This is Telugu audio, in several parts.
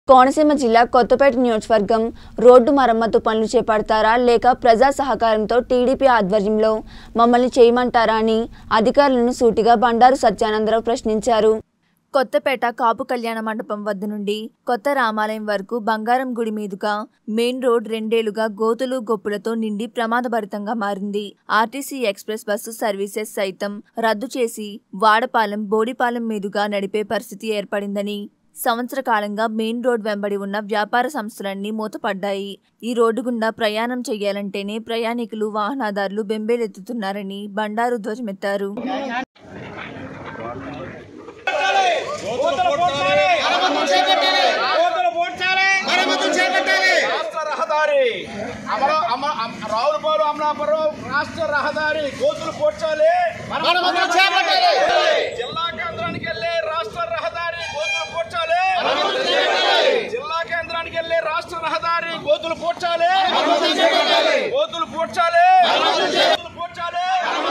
కోనసీమ జిల్లా కొత్తపేట నియోజకవర్గం రోడ్డు మరమ్మతు పనులు చేపడతారా లేక ప్రజా సహకారంతో టీడీపీ ఆధ్వర్యంలో మమ్మల్ని చేయమంటారా అని అధికారులను సూటిగా బండారు సత్యానందరావు ప్రశ్నించారు కొత్తపేట కాపు కళ్యాణ మండపం వద్ద నుండి కొత్త రామాలయం వరకు బంగారం గుడి మీదుగా మెయిన్ రోడ్ రెండేళ్లుగా గోతులు గొప్పులతో నిండి ప్రమాదభరితంగా మారింది ఆర్టీసీ ఎక్స్ప్రెస్ బస్సు సర్వీసెస్ సైతం రద్దు చేసి వాడపాలెం బోడిపాలెం మీదుగా నడిపే పరిస్థితి ఏర్పడిందని సంవత్సర కాలంగా మెయిన్ రోడ్ వెంబడి ఉన్న వ్యాపార సంస్థలన్నీ మూతపడ్డాయి ఈ రోడ్డు గుండా ప్రయాణం చేయాలంటేనే ప్రయాణికులు వాహనదారులు బెంబేలెత్తుతున్నారని బండారు ధ్వజమెత్తారు రాష్ట్ర రహదారి అమర అమ- అమ- రావులపాడు అమలాపురం రాష్ట్ర రహదారి కోతులు పోడ్చాలి జిల్లా కేంద్రానికి వెళ్ళే రాష్ట్ర రహదారి కోతులు పోడ్చాలి జిల్లా కేంద్రానికి వెళ్ళే రాష్ట్ర రహదారి కోతులు పోడ్చాలి కోతులు పోడ్చాలి కోతులు పోడ్చాలి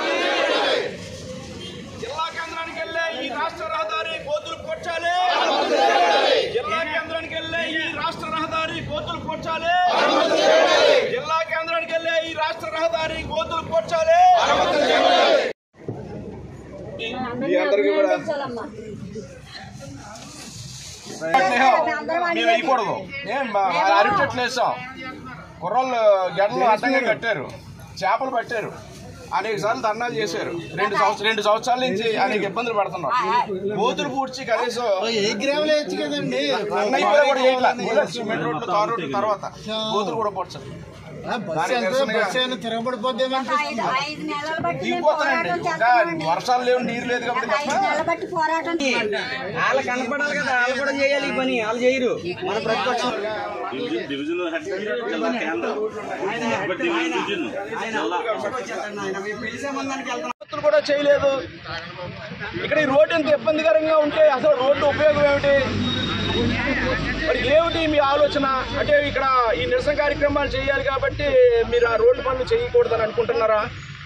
జిల్లా కేంద్రానికి వెళ్ళే ఈ రాష్ట్ర రహదారి కోతులు పోడ్చాలి జిల్లా కేంద్రానికి వెళ్ళే ఈ రాష్ట్ర రహదారి కోతులు పోడ్చాలి జిల్లా కేంద్రానికి వెళ్ళే ఈ రాష్ట్ర రహదారి కోతులు పోడ్చాలి మీ అందరికీ కూడా మేము వేయకూడదు ఏం అరిటెట్లు వేసాం కుర్రోళ్ళు గెడలు అడ్డంగా కట్టారు చేపలు పట్టారు అనేక సార్లు ధర్నాలు చేశారు రెండు సంవత్సరాలు రెండు సంవత్సరాల నుంచి అనేక ఇబ్బందులు పడుతున్నాం బూతులు పూడ్చి కనీసం ఏ గ్రాములు వేయచ్చు కదండి అన్నయ్య మీద కూడా చేయట్లా. సిమెంట్ రోడ్డు తార్ రోడ్డు తర్వాత బూతులు కూడా పోడ్చాలి ఆ, బస్సు ఎంత బస్సు అయినా తిరగబడిపోద్దేమనిపిస్తుంది ఐదు నెలలు బట్టి మేము దిగిపోతానండి పోరాటం ఇంకా చేస్తామండి. వర్షాలు లేవు నీరు లేదు కాబట్టి ఐదు తప్ప నెలలు బట్టి పోరాటం వాళ్ళు కనపడాలి కదా వాళ్ళు కూడా చేయాలి ఈ పని వాళ్ళు చేయరు మన ప్రతిపక్షం డివిజన్ హెడ్ జిల్లా కేంద్రం ఇప్పుడు డివిజన్ జిల్లా మరమ్మతులు కూడా చేయలేదు ఇక్కడ ఈ రోడ్డు ఎంత ఇబ్బందికరంగా ఉంటే అసలు రోడ్డు ఉపయోగం ఏమిటి మరి ఏమిటి మీ ఆలోచన అంటే ఇక్కడ ఈ నిరసన కార్యక్రమాలు చేయాలి కాబట్టి మీరు ఆ రోడ్డు పనులు చేయకూడదని అనుకుంటున్నారా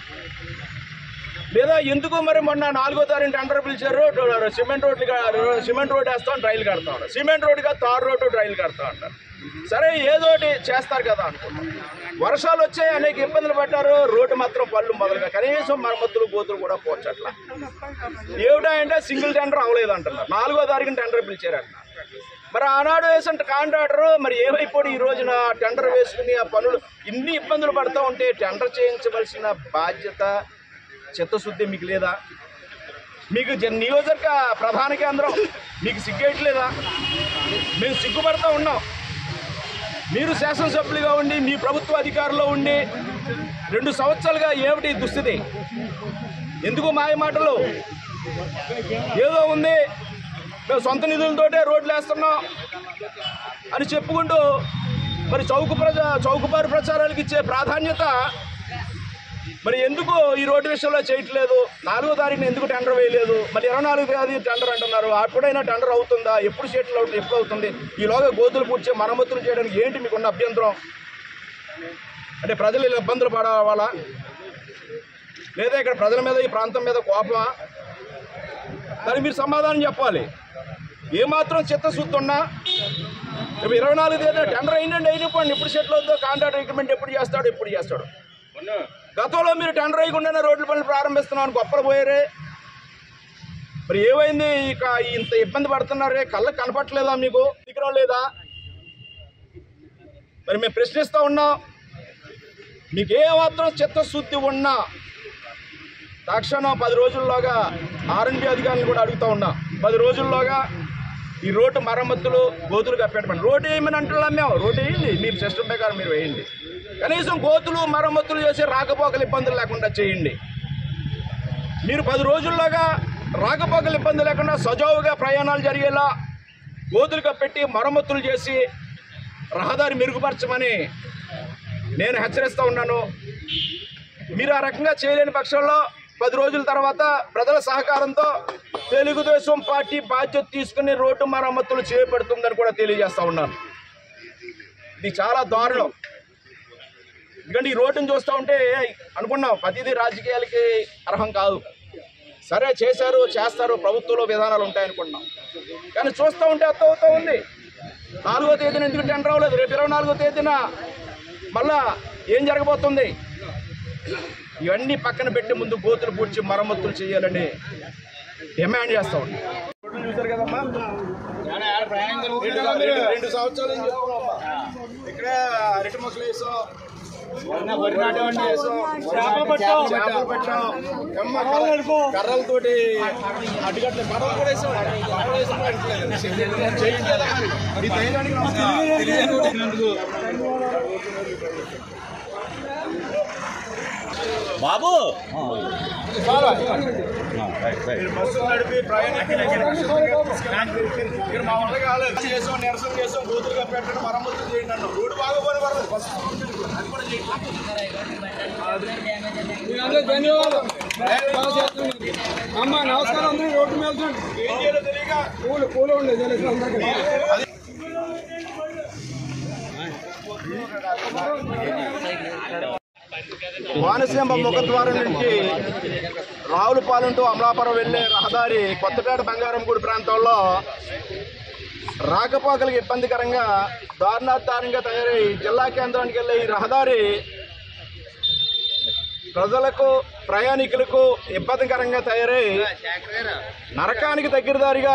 లేదా ఎందుకు మరి మొన్న నాలుగో తారీఖు టెండర్ పిలిచారు సిమెంట్ రోడ్లు కా- సిమెంట్ రోడ్ వేస్తాం డ్రైల్ కడతాం సిమెంట్ రోడ్ కాదు తార్ రోడ్డు డ్రైల్ కడతాం అంటారు సరే ఏదోటి చేస్తారు కదా అనుకుంటాం వర్షాలు వచ్చాయి అనేక ఇబ్బందులు పడ్డారు రోడ్డు మాత్రం పళ్ళు మొదలుగా కనీసం మరమ్మతులు గోతులు కూడా పోచట్ల ఏమిటా అంటే సింగిల్ టెండర్ అవ్వలేదు అంటున్నారు నాలుగో తారీఖున టెండర్ పిలిచారంట మరి ఆనాడు వేసిన కాంట్రాక్టర్ మరి ఏమైపోయి ఈ రోజున టెండర్ వేసుకుని ఆ పనులు ఇన్ని ఇబ్బందులు పడతా ఉంటే టెండర్ చేయించవలసిన బాధ్యత చిత్తశుద్ధి మీకు లేదా మీకు జ- నియోజక ప్రధాన కేంద్రం మీకు సిగ్గేయట్లేదా మేము సిగ్గుపడతా ఉన్నాం మీరు శాసనసభ్యులుగా ఉండి మీ ప్రభుత్వ అధికారంలో ఉండి రెండు సంవత్సరాలుగా ఏమిటి ఈ దుస్థితి ఎందుకు మాయ మాటలు ఏదో ఉంది మేము సొంత నిధులతోటే రోడ్లు వేస్తున్నాం అని చెప్పుకుంటూ మరి చౌక ప్రజా చౌకబారు ప్రచారాలకు ఇచ్చే ప్రాధాన్యత మరి ఎందుకు ఈ రోడ్డు విషయంలో చేయట్లేదు నాలుగో తారీఖున ఎందుకు టెండర్ వేయలేదు మరి ఇరవై నాలుగు తేదీ టెండర్ అంటున్నారు అప్పుడైనా టెండర్ అవుతుందా ఎప్పుడు షెటిల్ అవుతుంది ఎప్పుడు అవుతుంది ఈలోగా గోతులు పూడ్చే మరమ్మతులు చేయడానికి ఏంటి మీకున్న అభ్యంతరం అంటే ప్రజలు ఇలా ఇబ్బందులు పడవాలా లేదా ఇక్కడ ప్రజల మీద ఈ ప్రాంతం మీద కోపమా దానికి మీరు సమాధానం చెప్పాలి ఏమాత్రం చిత్తశుద్ధి ఉన్నా ఇప్పుడు ఇరవై నాలుగు తేదీ టెండర్ అయిందండి అయినప్పుడు ఎప్పుడు సెటిల్ అవుతుందో కాంట్రాక్ట్ రిక్రూట్మెంట్ ఎప్పుడు చేస్తాడు ఎప్పుడు చేస్తాడు గతంలో మీరు టెండర్ అయ్యకుండానే రోడ్ల పనులు ప్రారంభిస్తున్నామని గొప్పలు పోయారే మరి ఏమైంది ఇక ఇంత ఇబ్బంది పడుతున్నారే కళ్ళకి కనపట్లేదా మీకు దిగరం లేదా మరి మేము ప్రశ్నిస్తూ ఉన్నాం మీకు ఏ మాత్రం చిత్తశుద్ధి ఉన్నా తక్షణం పది రోజుల్లోగా ఆర్ఎండ్బి అధికారులు కూడా అడుగుతా ఉన్నాం పది రోజుల్లోగా ఈ రోడ్డు మరమ్మతులు గోతులు కప్పెట్టమని రోడ్డు వేయమని అంటున్నాం మేము రోడ్డు వేయండి మీరు సిస్టమ్ ప్రకారం మీరు వేయండి కనీసం గోతులు మరమ్మతులు చేసి రాకపోకలు ఇబ్బందులు లేకుండా చేయండి మీరు పది రోజుల్లోగా రాకపోకలు ఇబ్బంది లేకుండా సజావుగా ప్రయాణాలు జరిగేలా గోతులు కప్పెట్టి మరమ్మతులు చేసి రహదారి మెరుగుపరచమని నేను హెచ్చరిస్తూ ఉన్నాను మీరు ఆ రకంగా చేయలేని పక్షంలో పది రోజుల తర్వాత ప్రజల సహకారంతో తెలుగుదేశం పార్టీ బాధ్యత తీసుకుని రోడ్డు మరమ్మతులు చేపడుతుందని కూడా తెలియజేస్తా ఉన్నాను ఇది చాలా దారుణం ఎందుకంటే ఈ రోడ్డును చూస్తూ ఉంటే అనుకున్నాం ప్రతిదీ రాజకీయాలకి అర్హం కాదు సరే చేశారు చేస్తారు ప్రభుత్వంలో విధానాలు ఉంటాయనుకున్నాం కానీ చూస్తూ ఉంటే అర్థమవుతూ ఉంది నాలుగో తేదీన ఎందుకు టెండర్ అవ్వలేదు రేపు ఇరవై నాలుగో తేదీన మళ్ళా ఏం జరగబోతుంది ఇవన్నీ పక్కన పెట్టి ముందు గోతులు పూడ్చి మరమ్మతులు చేయాలని డిమాండ్ చేస్తా ఉన్నాం చూసారు కదమ్మా రెండు- రెండు సంవత్సరాల నుంచి చెప్తున్నామమ్మా. ఇక్కడ అరటి మొక్కలు వేసాం వరి నాటేవాడిని వేసాం చేపలు పెట్టాం చేపలు పెట్టాం ఎమ్మ కర్ర- కర్రలతోటి అడ్డుగట్ల పడవలు కూడా వేసాం పడవలు వేసాం పెట్టలేదు. చేయట్లేదా మరి? మీ ధైర్యానికి నమస్కారం. బాబు మీరు బస్సులు నడిపి ప్రయాణికులు మీరు మా వల్ల కాలేదు చేసాం నిరసన చేసాం గోతులుగా పెట్టడం మరమ్మతులు చేయండి అన్నాం రోడ్డు బాగా పోని పడదు బస్సు అది కూడా చేయండి ధన్యవాదాలు అమ్మ నమస్కారం అందరూ రోడ్డు మీద చూడండి. ఏం చేయాలో తెలియక పూలు పూలు ఉండే తెలుసు అందరికీ వానసీమ ముఖద్వారం నుంచి రావులపాలెం టు అమలాపురం వెళ్లే రహదారి కొత్తపేట బంగారంగూడి ప్రాంతంలో రాకపోకలకు ఇబ్బందికరంగా దారుణాధారంగా తయారై జిల్లా కేంద్రానికి వెళ్లే ఈ రహదారి ప్రజలకు ప్రయాణికులకు ఇబ్బందికరంగా తయారై నరకానికి దగ్గర దారిగా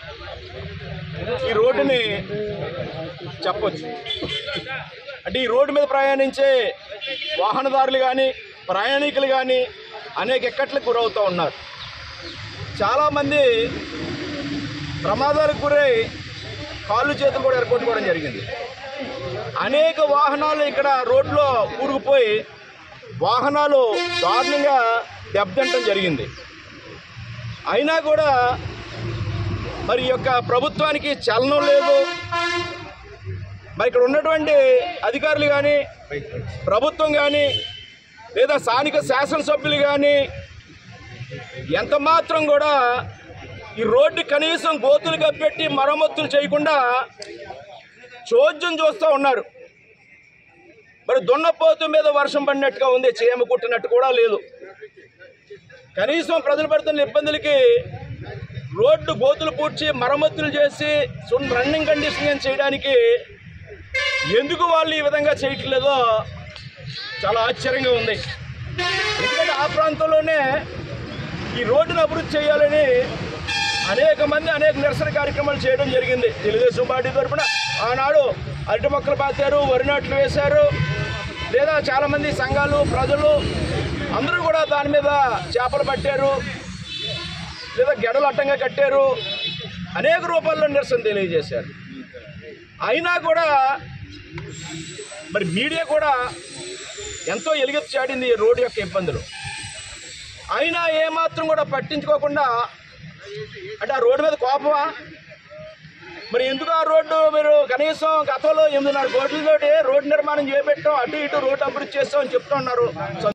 ఈ రోడ్డుని చెప్పొచ్చు అంటే ఈ రోడ్డు మీద ప్రయాణించే వాహనదారులు కానీ ప్రయాణికులు కానీ అనేక ఇక్కట్లకు గురవుతూ ఉన్నారు చాలామంది ప్రమాదాలకు గురై కాళ్ళు చేతులు కూడా ఎరగొట్టుకోవడం జరిగింది అనేక వాహనాలు ఇక్కడ రోడ్లో కూరుకుపోయి వాహనాలు దారుణంగా దెబ్బతింటం జరిగింది అయినా కూడా మరి ఈ యొక్క ప్రభుత్వానికి చలనం లేదు మరి ఇక్కడ ఉన్నటువంటి అధికారులు కానీ ప్రభుత్వం కానీ లేదా స్థానిక శాసనసభ్యులు కానీ ఎంత మాత్రం కూడా ఈ రోడ్డు కనీసం గోతులు కప్పెట్టి మరమ్మతులు చేయకుండా చోద్యం చూస్తూ ఉన్నారు మరి దున్నపోతు మీద వర్షం పడినట్టుగా ఉంది చీమ కుట్టినట్టు కూడా లేదు కనీసం ప్రజలు పడుతున్న ఇబ్బందులకి రోడ్డు గోతులు పూడ్చి మరమ్మతులు చేసి సున్ రన్నింగ్ కండిషన్ చేయడానికి ఎందుకు వాళ్ళు ఈ విధంగా చేయట్లేదో చాలా ఆశ్చర్యంగా ఉంది ఎందుకంటే ఆ ప్రాంతంలోనే ఈ రోడ్డును అభివృద్ధి చేయాలని అనేక మంది అనేక నిరసన కార్యక్రమాలు చేయడం జరిగింది తెలుగుదేశం పార్టీ తరఫున ఆనాడు అరటి మొక్కలు పాతారు వరి నాట్లు వేశారు లేదా చాలామంది సంఘాలు ప్రజలు అందరూ కూడా దాని మీద చేపలు పట్టారు లేదా గెడలు అడ్డంగా కట్టారు అనేక రూపాల్లో నిరసన తెలియజేశారు అయినా కూడా మరి మీడియా కూడా ఎంతో ఎలుగెత్తి చాటింది ఈ రోడ్డు యొక్క ఇబ్బందులు అయినా ఏమాత్రం కూడా పట్టించుకోకుండా అంటే ఆ రోడ్డు మీద కోపమా మరి ఎందుకు ఆ రోడ్డు మీరు కనీసం గతంలో ఎనిమిదిన్నర కోట్లతోటి రోడ్డు నిర్మాణం చేపెట్టాం అటు ఇటు రోడ్డు అభివృద్ధి చేస్తాం అని చెప్తా ఉన్నారు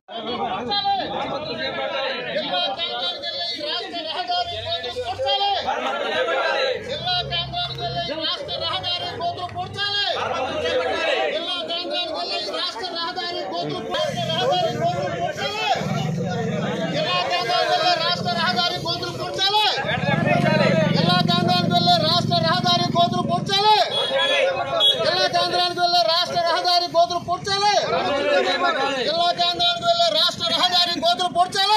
జిల్లా కేంద్రానికి వెళ్ళి రాష్ట్ర రహదారి కోతులు పూడ్చాలి జిల్లా కేంద్రానికి వెళ్ళి రాష్ట్ర రహదారి కోతులు రహదారి కోతులు పూడ్చాలి జిల్లా కేంద్రానికి వెళ్ళి రాష్ట్ర రహదారి కోతులు పూడ్చాలి జిల్లా కేంద్రానికి వెళ్ళి రాష్ట్ర రహదారి కోతులు పూడ్చాలి జిల్లా కేంద్రానికి వెళ్ళి రాష్ట్ర రహదారి కోతులు పూడ్చాలి జిల్లా కేంద్రానికి వెళ్ళి రాష్ట్ర రహదారి కోతులు పూడ్చాలి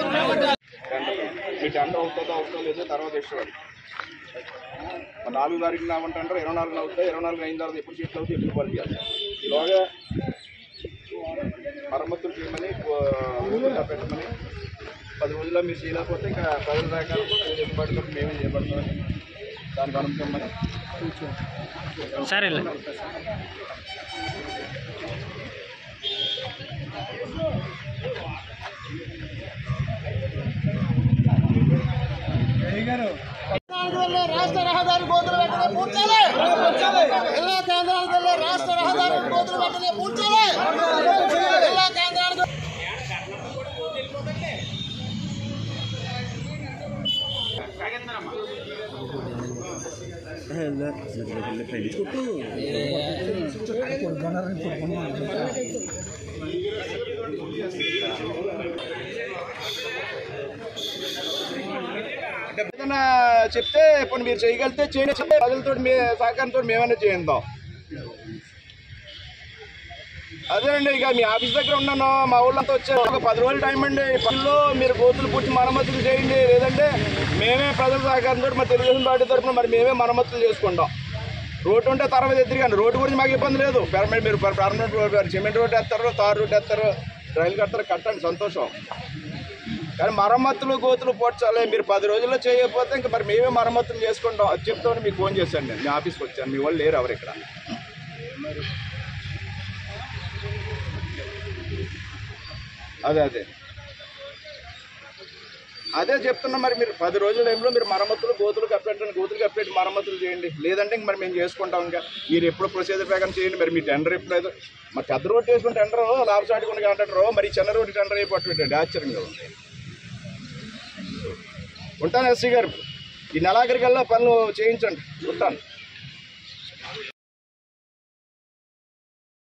మీ టెండర్ అవుతుందో అవుతుందో లేదో తర్వాత ఇష్టం మరి నాలుగు తారీఖున అవ్వమంటారు ఇరవై నాలుగు అవుతాయి ఇరవై నాలుగు అయిన తర్వాత ఎప్పుడు సీట్లు అవుతాయి ఎప్పుడు పని చేయాలి ఈలోగా మరమ్మతులు చేయమని ఆ, పెట్టమని పది రోజుల్లో మీరు చేయలేకపోతే ఇంకా పది దాకా పడుతుంది మేమే చేయబడతామని దానికి అనుకోమని కేంద్రానికి వెళ్ళే రాష్ట్ర రహదారి గోతులు వెంటనే పూడ్చాలి జిల్లా కేంద్రానికి వెళ్ళే రాష్ట్ర రహదారి గోతులు వెంటనే పూడ్చాలి జిల్లా కేంద్రానికి ఏదైనా చెప్తే ఇప్పుడు మీరు చేయగలిగితే చేయండి ప్రజలతో మీ సహకారంతో మేమైనా చేయిందాం అదేనండి ఇక మీ ఆఫీస్ దగ్గర ఉన్నాను మా ఊళ్ళంతా వచ్చారు ఒక పది రోజులు టైం అండి ఈ పనిలో మీరు గోతులు పుట్టి మరమ్మతులు చేయండి లేదంటే మేమే ప్రజల సహకారంతో మరి తెలుగుదేశం పార్టీ తరఫున మరి మేమే మరమ్మతులు చేసుకుంటాం రోడ్డు ఉంటే తర్వాత ఎదురుగాను రోడ్డు గురించి మాకు ఇబ్బంది లేదు పర్మనెంట్ మీరు పర్మనెంట్ రోడ్ సిమెంట్ రోడ్ వేస్తారు తార్ రోడ్ వేస్తారు రైలు కడతారు కట్టండి సంతోషం కానీ మరమ్మతులు గోతులు పోడ్చాలి మీరు పది రోజుల్లో చేయకపోతే ఇంకా మరి మేమే మరమ్మతులు చేసుకుంటాం అది చెప్తామని మీకు ఫోన్ చేశాను నేను మీ ఆఫీస్కి వచ్చాను మీ వాళ్ళు లేరు ఎవరు ఇక్కడ అదే అదే అదే చెప్తున్నా మరి మీరు పది రోజుల టైంలో మీరు మరమ్మతులు గోతులు కప్పెట్టండి గోతులు కప్పెట్టి మరమ్మతులు చేయండి లేదంటే ఇంక మరి మేము చేసుకుంటాం ఇంకా మీరు ఎప్పుడు ప్రొసీజర్ ప్రకారం చేయండి మరి మీ టెండర్ ఎప్పుడు లేదు మరి పెద్ద రోడ్డు వేసుకుని టెండర్ లాభసాటికుండా అంటారు మరి ఈ చిన్న రోడ్డు టెండర్ అయిపోతుంది ఆశ్చర్యంగా ఉంది ఉంటాను ఎస్సీ గారు ఈ నెలాఖరికల్లా పనులు చేయించండి ఉంటాను